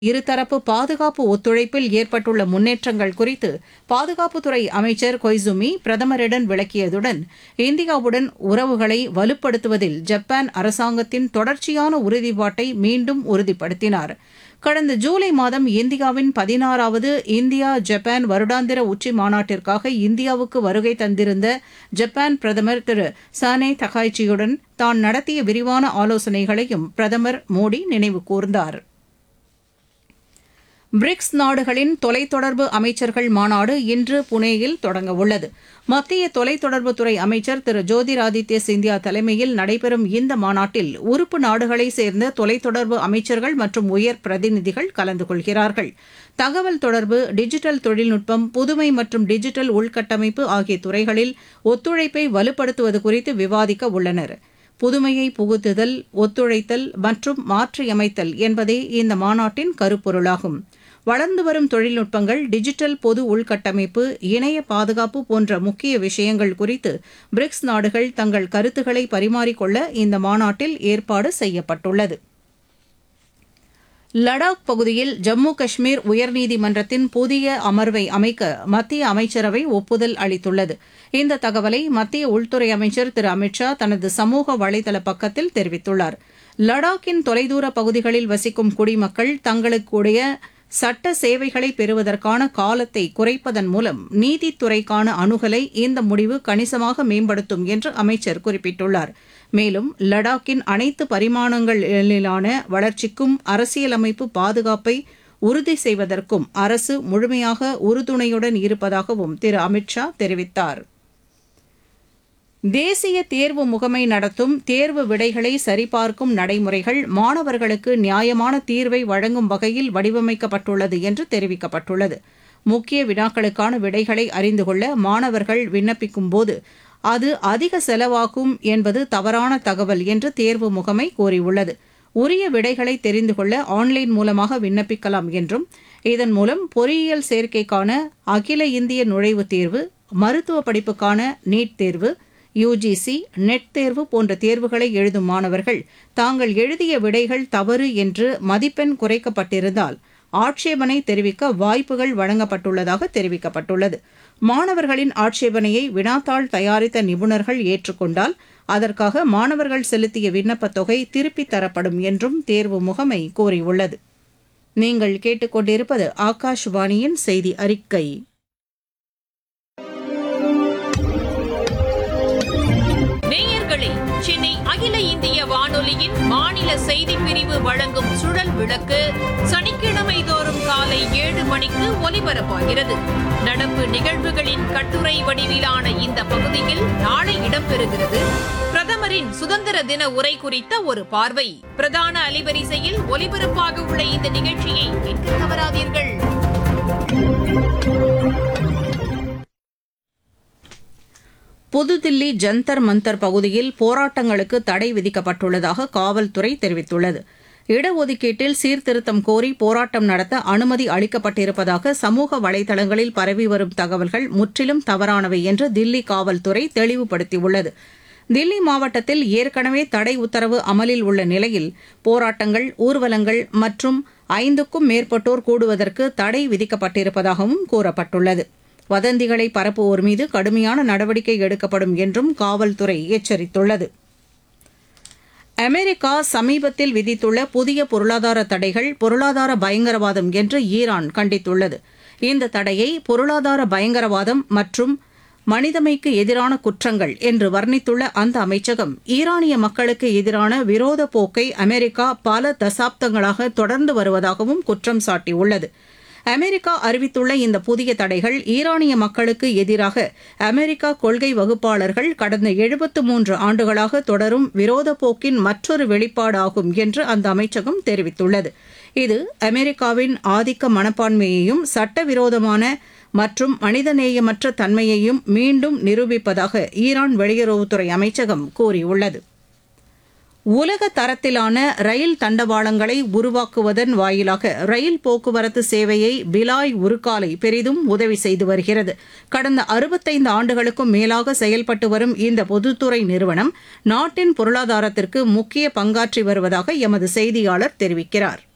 இருதரப்பு பாதுகாப்பு ஒத்துழைப்பில் ஏற்பட்டுள்ள முன்னேற்றங்கள் குறித்து பாதுகாப்புத்துறை அமைச்சர் கொய்சுமி பிரதமரிடம் விளக்கியதுடன் இந்தியாவுடன் உறவுகளை வலுப்படுத்துவதில் ஜப்பான் அரசாங்கத்தின் தொடர்ச்சியான உறுதிப்பாட்டை மீண்டும் உறுதிப்படுத்தினார் கடந்த ஜூலை மாதம் இந்தியாவின் பதினாறாவது இந்தியா ஜப்பான் வருடாந்திர உச்சி மாநாட்டிற்காக இந்தியாவுக்கு வருகை தந்திருந்த ஜப்பான் பிரதமர் திரு சானே தகாய்ச்சியுடன் தான் நடத்திய விரிவான ஆலோசனைகளையும் பிரதமர் மோடி நினைவு கூர்ந்தார் பிரிக்ஸ் நாடுகளின் தொலைத்தொடர்பு அமைச்சர்கள் மாநாடு இன்று புனேயில் தொடங்கவுள்ளது மத்திய தொலைத்தொடர்புத்துறை அமைச்சர் திரு ஜோதிராதித்ய சிந்தியா தலைமையில் நடைபெறும் இந்த மாநாட்டில் உறுப்பு நாடுகளைச் சேர்ந்த தொலைத்தொடர்பு அமைச்சர்கள் மற்றும் உயர் பிரதிநிதிகள் கலந்து கொள்கிறார்கள் தகவல் தொடர்பு டிஜிட்டல் தொழில்நுட்பம் புதுமை மற்றும் டிஜிட்டல் உள்கட்டமைப்பு ஆகிய துறைகளில் ஒத்துழைப்பை வலுப்படுத்துவது குறித்து விவாதிக்க உள்ளனா் புதுமையை புகுத்துதல் ஒத்துழைத்தல் மற்றும் மாற்றியமைத்தல் என்பதே இந்த மாநாட்டின் கருப்பொருளாகும் வளர்ந்து வரும் தொழில்நுட்பங்கள் டிஜிட்டல் பொது உள்கட்டமைப்பு இணைய பாதுகாப்பு போன்ற முக்கிய விஷயங்கள் குறித்து பிரிக்ஸ் நாடுகள் தங்கள் கருத்துக்களை பரிமாறிக்கொள்ள இந்த மாநாட்டில் ஏற்பாடு செய்யப்பட்டுள்ளது லடாக் பகுதியில் ஜம்மு காஷ்மீர் உயர்நீதிமன்றத்தின் புதிய அமர்வை அமைக்க மத்திய அமைச்சரவை ஒப்புதல் அளித்துள்ளது இந்த தகவலை மத்திய உள்துறை அமைச்சர் திரு அமித் ஷா தனது சமூக வலைதள பக்கத்தில் தெரிவித்துள்ளார் லடாக்கின் தொலைதூர பகுதிகளில் வசிக்கும் குடிமக்கள் தங்களுக்குடைய சட்ட சேவைகளை பெறுவதற்கான காலத்தை குறைப்பதன் மூலம் நீதித்துறைக்கான அணுகலை இந்த முடிவு கணிசமாக மேம்படுத்தும் என்று அமைச்சர் குறிப்பிட்டுள்ளார் மேலும் லடாக்கின் அனைத்து பரிமாணங்களிலான வளர்ச்சிக்கும் அரசியலமைப்பு பாதுகாப்பை உறுதி செய்வதற்கும் அரசு முழுமையாக உறுதுணையுடன் இருப்பதாகவும் திரு அமித் ஷா தெரிவித்தார் தேசிய தேர்வு முகமை நடத்தும் தேர்வு விடைகளை சரிபார்க்கும் நடைமுறைகள் மாணவர்களுக்கு நியாயமான தீர்வை வழங்கும் வகையில் வடிவமைக்கப்பட்டுள்ளது என்று தெரிவிக்கப்பட்டுள்ளது முக்கிய வினாக்களுக்கான விடைகளை அறிந்து கொள்ள மாணவர்கள் விண்ணப்பிக்கும்போது அது அதிக செலவாகும் என்பது தவறான தகவல் என்று தேர்வு முகமை கூறியுள்ளது உரிய விடைகளை தெரிந்து கொள்ள ஆன்லைன் மூலமாக விண்ணப்பிக்கலாம் என்றும் இதன் மூலம் பொறியியல் சேர்க்கைக்கான அகில இந்திய நுழைவுத் தேர்வு மருத்துவ படிப்புக்கான நீட் தேர்வு யுஜிசி நெட் தேர்வு போன்ற தேர்வுகளை எழுதும் மாணவர்கள் தாங்கள் எழுதிய விடைகள் தவறு என்று மதிப்பெண் குறைக்கப்பட்டிருந்தால் ஆட்சேபனை தெரிவிக்க வாய்ப்புகள் வழங்கப்பட்டுள்ளதாக தெரிவிக்கப்பட்டுள்ளது மாணவர்களின் ஆட்சேபனையை வினாத்தாள் தயாரித்த நிபுணர்கள் ஏற்றுக்கொண்டால் அதற்காக மாணவர்கள் செலுத்திய விண்ணப்பத் தொகை திருப்பித் தரப்படும் என்றும் தேர்வு முகமை கூறியுள்ளது நீங்கள் கேட்டுக்கொண்டிருப்பது ஆகாஷ்வாணியின் செய்தி அறிக்கை நேயர்களே சென்னை அகில இந்திய வானொலியின் மாநில செய்திப் பிரிவு வழங்கும் சுழல் விளக்கு சனிக்கிழமை தோறும் காலை ஏழு மணிக்கு ஒலிபரப்பாகிறது நடப்பு நிகழ்வுகளின் கட்டுரை வடிவிலான இந்த பகுதியில் நாளை இடம்பெறுகிறது பிரதமரின் சுதந்திர தின உரை குறித்த ஒரு பார்வை பிரதான அலைவரிசையில் ஒலிபரப்பாக உள்ள இந்த நிகழ்ச்சியை கேட்க தவறாதீர்கள் புதுதில்லி ஜந்தர் மந்தர் பகுதியில் போராட்டங்களுக்கு தடை விதிக்கப்பட்டுள்ளதாக காவல்துறை தெரிவித்துள்ளது இடஒதுக்கீட்டில் சீர்திருத்தம் கோரி போராட்டம் நடத்த அனுமதி அளிக்கப்பட்டிருப்பதாக சமூக வலைதளங்களில் பரவி வரும் தகவல்கள் முற்றிலும் தவறானவை என்று தில்லி காவல்துறை தெளிவுபடுத்தியுள்ளது தில்லி மாவட்டத்தில் ஏற்கனவே தடை உத்தரவு அமலில் உள்ள நிலையில் போராட்டங்கள் ஊர்வலங்கள் மற்றும் ஐந்துக்கும் மேற்பட்டோர் கூடுவதற்கு தடை விதிக்கப்பட்டிருப்பதாகவும் கூறப்பட்டுள்ளது வதந்திகளை பரப்புவோர் மீது கடுமையான நடவடிக்கை எடுக்கப்படும் என்றும் காவல்துறை எச்சரித்துள்ளது அமெரிக்கா சமீபத்தில் விதித்துள்ள புதிய பொருளாதார தடைகள் பொருளாதார பயங்கரவாதம் என்று ஈரான் கண்டித்துள்ளது இந்த தடையை பொருளாதார பயங்கரவாதம் மற்றும் மனிதமைக்கு எதிரான குற்றங்கள் என்று வர்ணித்துள்ள அந்த அமைச்சகம் ஈரானிய மக்களுக்கு எதிரான விரோத போக்கை அமெரிக்கா பல தசாப்தங்களாக தொடர்ந்து வருவதாகவும் குற்றம் சாட்டியுள்ளது அமெரிக்கா அறிவித்துள்ள இந்த புதிய தடைகள் ஈரானிய மக்களுக்கு எதிராக அமெரிக்கா கொள்கை வகுப்பாளர்கள் கடந்த எழுபத்து மூன்று ஆண்டுகளாக தொடரும் விரோத போக்கின் மற்றொரு வெளிப்பாடாகும் என்று அந்த அமைச்சகம் தெரிவித்துள்ளது இது அமெரிக்காவின் ஆதிக்க மனப்பான்மையையும் சட்டவிரோதமான மற்றும் மனிதநேயமற்ற தன்மையையும் மீண்டும் நிரூபிப்பதாக ஈரான் வெளியுறவுத்துறை அமைச்சகம் கூறியுள்ளது உலக தரத்திலான ரயில் தண்டவாளங்களை உருவாக்குவதன் வாயிலாக ரயில் போக்குவரத்து சேவையை பிலாய் உருக்காலை பெரிதும் உதவி செய்து வருகிறது கடந்த அறுபத்தைந்து ஆண்டுகளுக்கும் மேலாக செயல்பட்டு வரும் இந்த பொதுத்துறை நிறுவனம் நாட்டின் பொருளாதாரத்திற்கு முக்கிய பங்காற்றி வருவதாக எமது செய்தியாளர் தெரிவிக்கிறார்